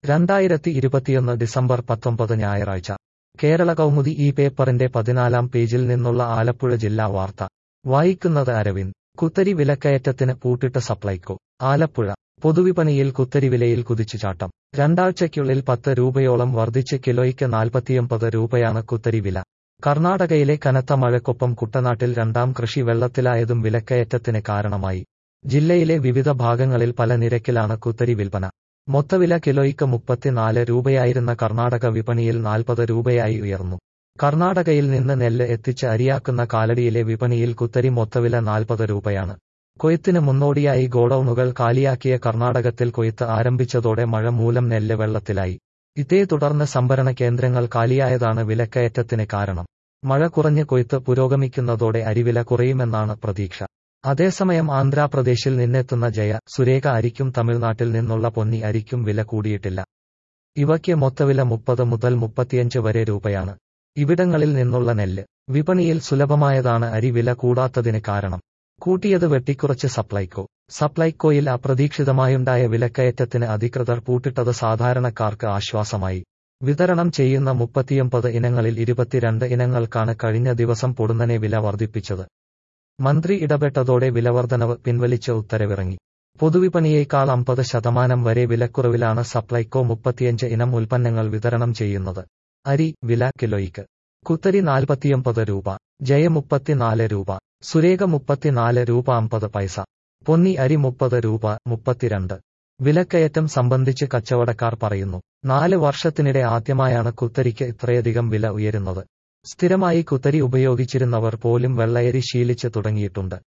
രണ്ടായിരത്തി ഇരുപത്തിയൊന്ന് ഡിസംബർ പത്തൊമ്പത് ഞായറാഴ്ച കേരള കൗമുദി ഈ പേപ്പറിന്റെ പതിനാലാം പേജിൽ നിന്നുള്ള ആലപ്പുഴ ജില്ലാ വാർത്ത വായിക്കുന്നത് അരവിന്ദ് കുത്തരി വിലക്കയറ്റത്തിന് പൂട്ടിട്ട സപ്ലൈകോ ആലപ്പുഴ പൊതുവിപണിയിൽ കുത്തരി വിലയിൽ കുതിച്ചുചാട്ടം രണ്ടാഴ്ചയ്ക്കുള്ളിൽ പത്ത് രൂപയോളം വർദ്ധിച്ച് കിലോയ്ക്ക് നാൽപ്പത്തിയൊമ്പത് രൂപയാണ് കുത്തരി വില കർണാടകയിലെ കനത്ത മഴക്കൊപ്പം കുട്ടനാട്ടിൽ രണ്ടാം കൃഷി വെള്ളത്തിലായതും വിലക്കയറ്റത്തിന് കാരണമായി ജില്ലയിലെ വിവിധ ഭാഗങ്ങളിൽ പല നിരക്കിലാണ് കുത്തരി വിൽപ്പന മൊത്തവില കിലോയ്ക്ക് മുപ്പത്തിനാല് രൂപയായിരുന്ന കർണാടക വിപണിയിൽ നാൽപ്പത് രൂപയായി ഉയർന്നു കർണാടകയിൽ നിന്ന് നെല്ല് എത്തിച്ച് അരിയാക്കുന്ന കാലടിയിലെ വിപണിയിൽ കുത്തരി മൊത്തവില നാൽപ്പത് രൂപയാണ് കൊയ്ത്തിന് മുന്നോടിയായി ഗോഡൌണുകൾ കാലിയാക്കിയ കർണാടകത്തിൽ കൊയ്ത്ത് ആരംഭിച്ചതോടെ മഴ മൂലം നെല്ല് വെള്ളത്തിലായി ഇതേ തുടർന്ന് സംഭരണ കേന്ദ്രങ്ങൾ കാലിയായതാണ് വിലക്കയറ്റത്തിന് കാരണം മഴ കുറഞ്ഞ് കൊയ്ത്ത് പുരോഗമിക്കുന്നതോടെ അരിവില കുറയുമെന്നാണ് പ്രതീക്ഷ അതേസമയം ആന്ധ്രാപ്രദേശിൽ നിന്നെത്തുന്ന ജയ സുരേഖ അരിക്കും തമിഴ്നാട്ടിൽ നിന്നുള്ള പൊന്നി അരിക്കും വില കൂടിയിട്ടില്ല ഇവയ്ക്ക് മൊത്തവില മുപ്പത് മുതൽ മുപ്പത്തിയഞ്ച് വരെ രൂപയാണ് ഇവിടങ്ങളിൽ നിന്നുള്ള നെല്ല് വിപണിയിൽ സുലഭമായതാണ് അരി വില കൂടാത്തതിന് കാരണം കൂട്ടിയത് വെട്ടിക്കുറച്ച് സപ്ലൈകോ സപ്ലൈകോയിൽ അപ്രതീക്ഷിതമായുണ്ടായ വിലക്കയറ്റത്തിന് അധികൃതർ പൂട്ടിട്ടത് സാധാരണക്കാർക്ക് ആശ്വാസമായി വിതരണം ചെയ്യുന്ന മുപ്പത്തിയൊമ്പത് ഇനങ്ങളിൽ ഇരുപത്തിരണ്ട് ഇനങ്ങൾക്കാണ് കഴിഞ്ഞ ദിവസം പൊടുന്നനെ വില വർദ്ധിപ്പിച്ചത് മന്ത്രി ഇടപെട്ടതോടെ വിലവർധനവ് പിൻവലിച്ച ഉത്തരവിറങ്ങി പൊതുവിപണിയേക്കാൾ അമ്പത് ശതമാനം വരെ വിലക്കുറവിലാണ് സപ്ലൈകോ മുപ്പത്തിയഞ്ച് ഇനം ഉൽപ്പന്നങ്ങൾ വിതരണം ചെയ്യുന്നത് അരി വില കിലോയ്ക്ക് കുത്തരി നാൽപ്പത്തിയൊമ്പത് രൂപ ജയ മുപ്പത്തിനാല് രൂപ സുരേഖ മുപ്പത്തിനാല് രൂപ അമ്പത് പൈസ പൊന്നി അരി മുപ്പത് രൂപ മുപ്പത്തിരണ്ട് വിലക്കയറ്റം സംബന്ധിച്ച് കച്ചവടക്കാർ പറയുന്നു നാല് വർഷത്തിനിടെ ആദ്യമായാണ് കുത്തരിക്ക് ഇത്രയധികം വില ഉയരുന്നത് സ്ഥിരമായി കുത്തരി ഉപയോഗിച്ചിരുന്നവർ പോലും വെള്ളയരി ശീലിച്ച് തുടങ്ങിയിട്ടുണ്ട്